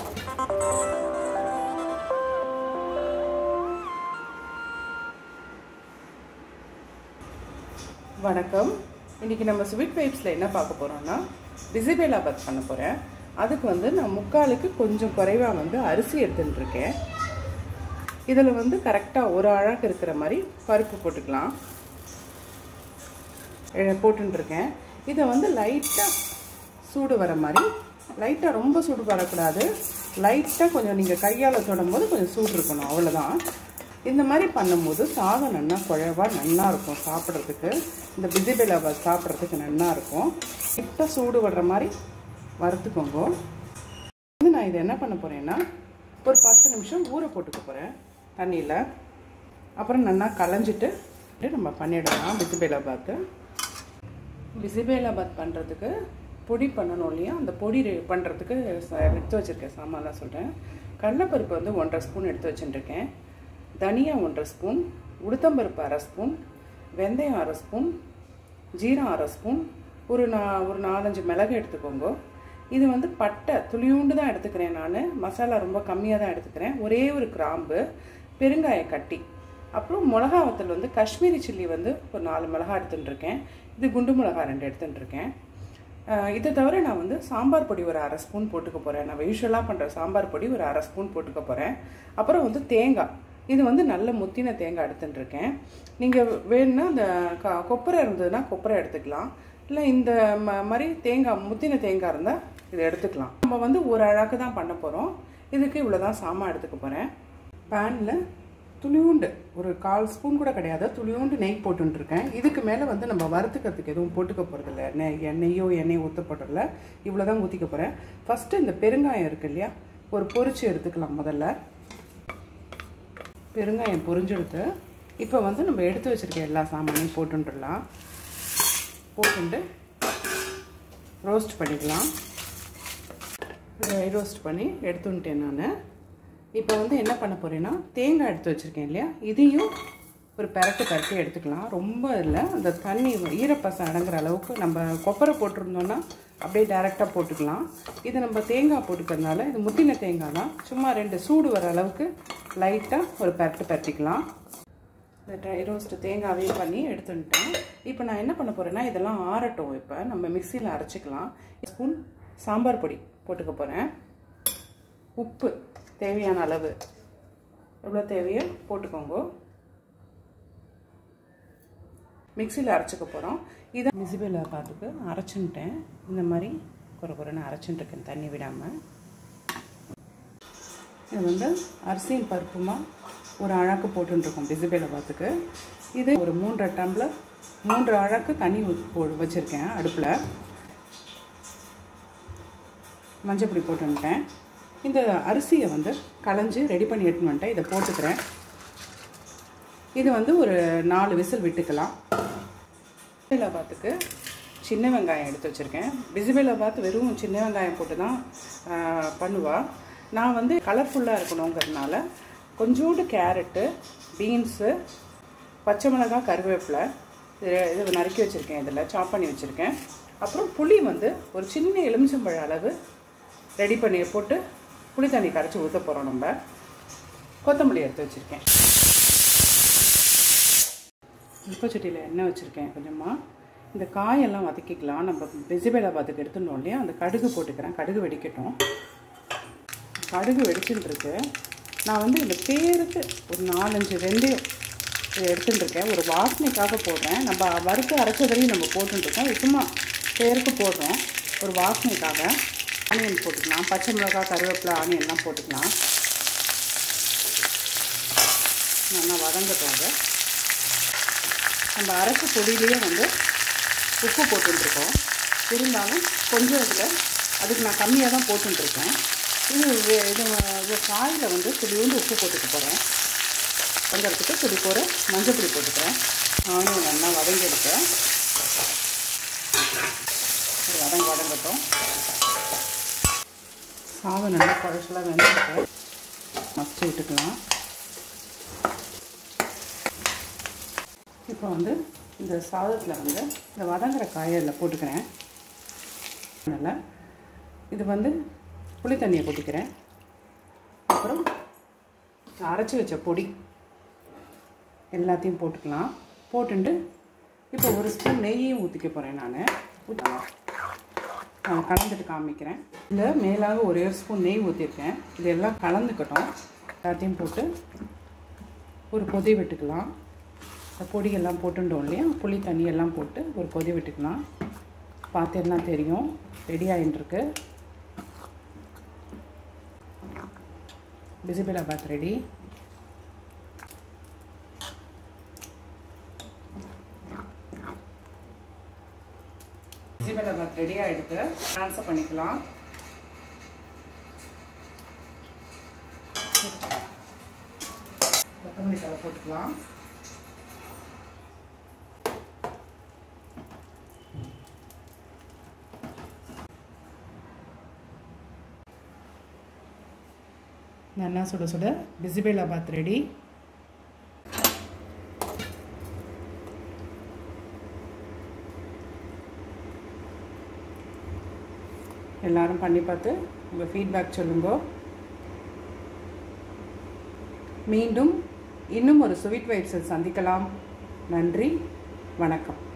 வணக்கம் இன்றைக்கி நம்ம ஸ்வீட் வைப்ஸில் என்ன பார்க்க போகிறோம்னா பிசிபேலாபாத் பண்ண போகிறேன் அதுக்கு வந்து நான் முக்காலுக்கு கொஞ்சம் குறைவாக வந்து அரிசி எடுத்துட்டு இருக்கேன் இதில் வந்து கரெக்டாக ஒரு அழகு இருக்கிற மாதிரி பருப்பு போட்டுக்கலாம் போட்டுருக்கேன் இதை வந்து லைட்டாக சூடு வர மாதிரி லைட்டாக ரொம்ப சூடு வரக்கூடாது லைட்டாக கொஞ்சம் நீங்கள் கையால் தொடும்போது கொஞ்சம் சூடு இருக்கணும் அவ்வளோதான் இந்த மாதிரி பண்ணும்போது சாதம் நல்லா குழவா நல்லா இருக்கும் சாப்பிட்றதுக்கு இந்த பிசிபெலாபாத் சாப்பிட்றதுக்கு நல்லா இருக்கும் லைட்டாக சூடு வர்ற மாதிரி வறுத்துக்கோங்க வந்து நான் இதை என்ன பண்ண போகிறேன்னா ஒரு பத்து நிமிஷம் ஊற போட்டுக்க போகிறேன் தண்ணியில் அப்புறம் நல்லா களைஞ்சிட்டு நம்ம பண்ணிடலாம் பிசிபேலாபாத்து பிசிபேலாபாத் பண்ணுறதுக்கு பொடி பண்ணணும் இல்லையா அந்த பொடி பண்ணுறதுக்கு எடுத்து வச்சுருக்கேன் சாமான்லாம் சொல்கிறேன் கடலைப்பருப்பு வந்து ஒன்றரை ஸ்பூன் எடுத்து வச்சுட்டுருக்கேன் தனியா ஒன்றரை ஸ்பூன் உளுத்தம்பருப்பு அரை ஸ்பூன் வெந்தயம் அரை ஸ்பூன் ஜீரம் அரை ஸ்பூன் ஒரு நா ஒரு நாலஞ்சு மிளகு எடுத்துக்கோங்க இது வந்து பட்டை துளியூண்டு தான் எடுத்துக்கிறேன் நான் மசாலா ரொம்ப கம்மியாக தான் எடுத்துக்கிறேன் ஒரே ஒரு கிராம்பு பெருங்காய கட்டி அப்புறம் மிளகா வத்தல் வந்து காஷ்மீரி சில்லி வந்து ஒரு நாலு மிளகா எடுத்துட்டுருக்கேன் இது குண்டு மிளகா ரெண்டு எடுத்துட்டுருக்கேன் இதை தவிர நான் வந்து சாம்பார் பொடி ஒரு அரை ஸ்பூன் போட்டுக்க போகிறேன் நான் யூஸ்வலாக பண்ணுற சாம்பார் பொடி ஒரு அரை ஸ்பூன் போட்டுக்க போகிறேன் அப்புறம் வந்து தேங்காய் இது வந்து நல்ல முத்தின தேங்காய் எடுத்துட்டுருக்கேன் நீங்கள் வேணும்னா இந்த க கொப்பரை இருந்ததுன்னா கொப்பரை எடுத்துக்கலாம் இல்லை இந்த ம மாதிரி தேங்காய் முத்தின தேங்காய் இருந்தால் இதை எடுத்துக்கலாம் நம்ம வந்து ஒரு அழகு தான் பண்ண போகிறோம் இதுக்கு இவ்வளோ தான் சாமான் எடுத்துக்க போகிறேன் பேனில் துளியூண்டு ஒரு கால் ஸ்பூன் கூட கிடையாது துளியூண்டு நெய் போட்டுருக்கேன் இதுக்கு மேலே வந்து நம்ம வறுத்துக்கிறதுக்கு எதுவும் போட்டுக்க போகிறதில்ல நெய் எண்ணெயோ எண்ணெய் ஊற்ற போடுறதில்ல இவ்வளோ தான் ஊற்றிக்க போகிறேன் ஃபஸ்ட்டு இந்த பெருங்காயம் இருக்குது இல்லையா ஒரு பொரிச்சு எடுத்துக்கலாம் முதல்ல பெருங்காயம் பொரிஞ்செடுத்து இப்போ வந்து நம்ம எடுத்து வச்சுருக்க எல்லா சாமானையும் போட்டுடலாம் போட்டுட்டு ரோஸ்ட் பண்ணிக்கலாம் ட்ரை ரோஸ்ட் பண்ணி எடுத்துட்டேன் நான் இப்போ வந்து என்ன பண்ண போகிறேன்னா தேங்காய் எடுத்து வச்சுருக்கேன் இல்லையா இதையும் ஒரு பெரட்டு பெரட்டி எடுத்துக்கலாம் ரொம்ப இல்லை அந்த தண்ணி ஈரப்பசம் அடங்குற அளவுக்கு நம்ம கொப்பரை போட்டிருந்தோன்னா அப்படியே டேரெக்டாக போட்டுக்கலாம் இது நம்ம தேங்காய் போட்டுக்கிறதுனால இது முத்தின தேங்காய் தான் சும்மா ரெண்டு சூடு வர அளவுக்கு லைட்டாக ஒரு பெரட்டு பரட்டிக்கலாம் இந்த ட்ரை ரோஸ்ட்டு தேங்காவையும் பண்ணி எடுத்துட்டேன் இப்போ நான் என்ன பண்ண போகிறேன்னா இதெல்லாம் ஆறட்டும் இப்போ நம்ம மிக்சியில் அரைச்சிக்கலாம் ஸ்பூன் சாம்பார் பொடி போட்டுக்க போகிறேன் உப்பு தேவையான அளவு எவ்வளோ தேவையோ போட்டுக்கோங்க மிக்சியில் அரைச்சிக்க போகிறோம் இதை மிசிபில் பார்த்துக்கு அரைச்சுன்ட்டேன் இந்த மாதிரி குறை குறைன்னு அரைச்சுட்டுருக்கேன் தண்ணி விடாமல் இது வந்து அரிசியும் பருப்புமா ஒரு அழகு போட்டுருக்கோம் பிசிபேல பார்த்துக்கு இது ஒரு மூன்றரை டம்ளர் மூன்று அழகு தண்ணி போ வச்சுருக்கேன் அடுப்பில் மஞ்சப்பொடி போட்டுன்ட்டேன் இந்த அரிசியை வந்து களைஞ்சி ரெடி பண்ணி எடுத்துன்னு வந்துட்டேன் இதை போட்டுக்கிறேன் இது வந்து ஒரு நாலு விசில் விட்டுக்கலாம் பிசிபேலாபாத்துக்கு சின்ன வெங்காயம் எடுத்து வச்சுருக்கேன் பிசிபேலாபாத் வெறும் சின்ன வெங்காயம் போட்டு தான் பண்ணுவாள் நான் வந்து கலர்ஃபுல்லாக இருக்கணுங்கிறதுனால கொஞ்சோண்டு கேரட்டு பீன்ஸு பச்சை மிளகாய் கருவேப்பிலை இது இது நறுக்கி வச்சுருக்கேன் இதில் சாப் பண்ணி வச்சுருக்கேன் அப்புறம் புளி வந்து ஒரு சின்ன எலுமிச்சம்பழ அளவு ரெடி பண்ணி போட்டு புளி தண்ணி கரைச்சி ஊற்ற போகிறோம் நம்ம கொத்தமல்லி எடுத்து வச்சுருக்கேன் உப்பச்சட்டியில் எண்ணெய் வச்சுருக்கேன் கொஞ்சமாக இந்த காயெல்லாம் வதக்கிக்கலாம் நம்ம வெஜிபேலாபாத்துக்கு எடுத்துடணும் இல்லையா அந்த கடுகு போட்டுக்கிறேன் கடுகு வெடிக்கட்டும் கடுகு வெடிச்சுட்டுருக்கு நான் வந்து இந்த பேருக்கு ஒரு நாலஞ்சு வெந்தயம் எடுத்துட்டுருக்கேன் ஒரு வாசனைக்காக போடுறேன் நம்ம வறுத்து அரைச்சதையும் நம்ம போட்டுருக்கோம் இது சும்மா பேருக்கு போடுறோம் ஒரு வாசனைக்காக ஆனியன் போட்டுக்கலாம் பச்சை மிளகா கருவேப்பிலை ஆனியன்லாம் போட்டுக்கலாம் நல்லா வதங்கட்டும் அதை நம்ம அரைச்ச பொடியிலேயே வந்து உப்பு போட்டுருக்கோம் இருந்தாலும் கொஞ்சம் இதில் அதுக்கு நான் கம்மியாக தான் போட்டுருக்கேன் இது இது இது காயில் வந்து துளியோண்டு உப்பு போட்டுக்க போகிறேன் வதங்கிறதுக்கு துளி போகிற மஞ்சள் பொடி போட்டுக்கிறேன் ஆனியன் நல்லா வதங்கி எடுத்தேன் ஒரு வதங்க வதங்கட்டும் சாதம் நல்லா குழச்சலாக வெந்துட்டு மசிச்சு விட்டுக்கலாம் இப்போ வந்து இந்த சாதத்தில் வந்து இந்த வதங்குற காயை இதில் போட்டுக்கிறேன் நல்லா இது வந்து புளி தண்ணியை கொட்டிக்கிறேன் அப்புறம் அரைச்சி வச்ச பொடி எல்லாத்தையும் போட்டுக்கலாம் போட்டுட்டு இப்போ ஒரு ஸ்பூன் நெய்யையும் ஊற்றிக்க போகிறேன் நான் ஊற்றலாம் நான் கலந்துட்டு காமிக்கிறேன் இதில் மேலாக ஒரே ஒரு ஸ்பூன் நெய் ஊற்றிருக்கேன் இதெல்லாம் கலந்துக்கட்டும் எல்லாத்தையும் போட்டு ஒரு கொதி விட்டுக்கலாம் இந்த பொடியெல்லாம் போட்டுட்டோம் இல்லையா புளி தண்ணியெல்லாம் போட்டு ஒரு கொதி விட்டுக்கலாம் பார்த்தீங்கன்னா தெரியும் ரெடி ஆகிட்டுருக்கு பிசிபிலாபாத் ரெடி பிசிபிலாபாத் ரெடி ஆகிடுது ட்ரான்ஸ்ஃபர் பண்ணிக்கலாம் கொத்தமல்லி தலை போட்டுக்கலாம் நல்லா சுட சுட பிசிபேலாபாத் ரெடி எல்லாரும் பண்ணி பார்த்து உங்கள் ஃபீட்பேக் சொல்லுங்க மீண்டும் இன்னும் ஒரு ஸ்வீட் வைப்ஸில் சந்திக்கலாம் நன்றி வணக்கம்